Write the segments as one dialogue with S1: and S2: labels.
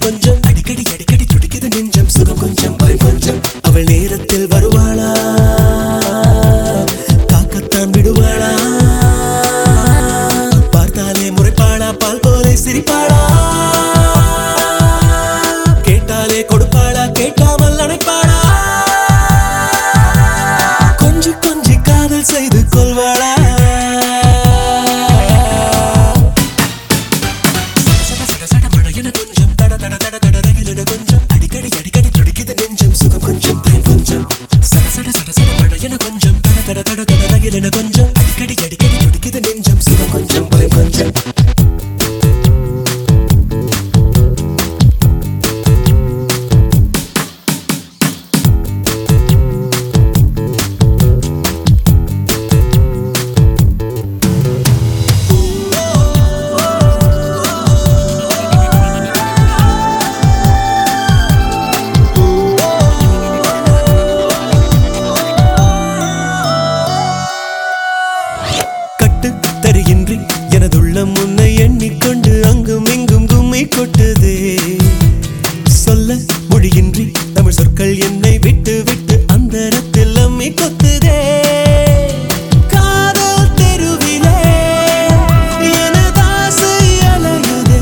S1: கொஞ்சம் அடிக்கடி அடிக்கடி துடிக்குது நெஞ்சம் சுகம் கொஞ்சம் பயம் கொஞ்சம் அவள் நேரத்தில் வருவாளா காக்கத்தான் விடுவாளா பார்த்தாலே முறைப்பாளா பால் போலே சிரிப்பாளா கேட்டாலே கொடுப்பாளா கேட்காமல் அணைப்பாளா கொஞ்சி கொஞ்சி காதல் செய்து கொள்வாளா சட சட சட மழையென கொஞ்சம் தட தட தட தட ரயிலென கொஞ்சம் அடிக்கடி அடிக்கடி துடிக்குது நெஞ்சம் சுகம் கொஞ்சம் பயம் கொஞ்சம் சட சட சட சட மழையென கொஞ்சம் தட தட தட தட ரயிலென கொஞ்சம் அடிக்கடி அடிக்கடி துடிக்குது நெஞ்சம் சுகம் கொஞ்சம் பயம் கொஞ்சம் கட்டு தருகின்றி எனதுள்ளம் உன்னை எண்ணிக்கொண்டு அங்கும் இங்கும் கும்மி கொட்டுதே சொல்ல மொழியின்றி தமிழ் சொற்கள் என்னை விட்டு விட்டு அந்தரத்தில் அம்மி கொத்துதே காதல் தெருவிலே எனதாசை அலையுதே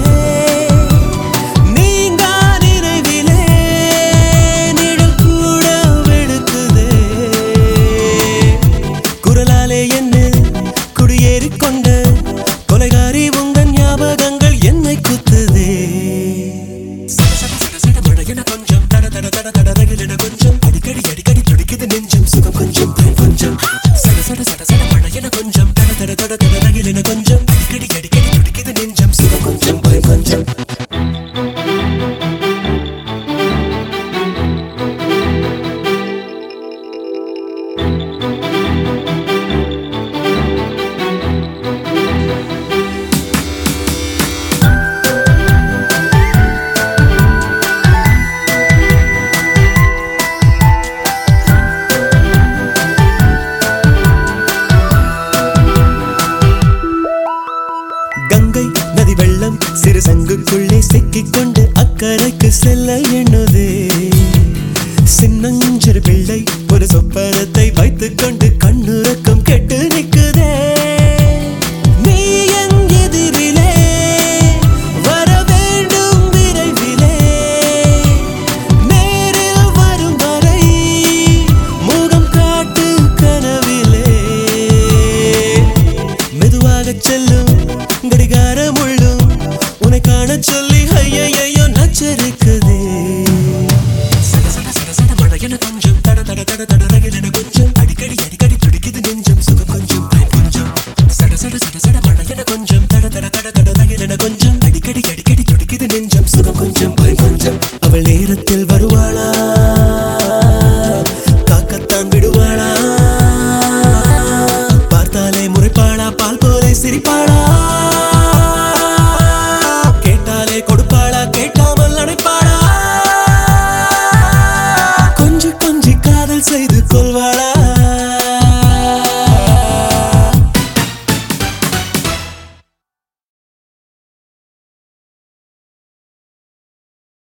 S1: நீங்கா நினைவிலே நிழல் கூட வெளுக்குதே குரலாலே என்ன குடியேறிக் கொண்ட கொலைகாரி உங்கள் ஞாபகங்கள் என்னை குத்துதே சட சட சட சட மழையென கொஞ்சம் தட தட தட தட ரயிலென கொஞ்சம் அடிக்கடி அடிக்கடி துடிக்குது நெஞ்சம் சுகம் கொஞ்சம் பயம் கொஞ்சம் சட சட சட சட மழையென கொஞ்சம் தட தட தட தட ரயிலென கொஞ்சம் அடிக்கடி அடிக்கடி துடிக்குது நெஞ்சம் சுகம் கொஞ்சம் பயம் கொஞ்சம் கங்கை நதி வெள்ளம் சிறு சங்குக்குள்ளே சிக்கிக் கொண்டு அக்கறைக்கு செல்ல எண்ணுதே சின்னஞ்சிறு பிள்ளை ஒரு சொப்பனத்தை வைத்துக் கொண்டு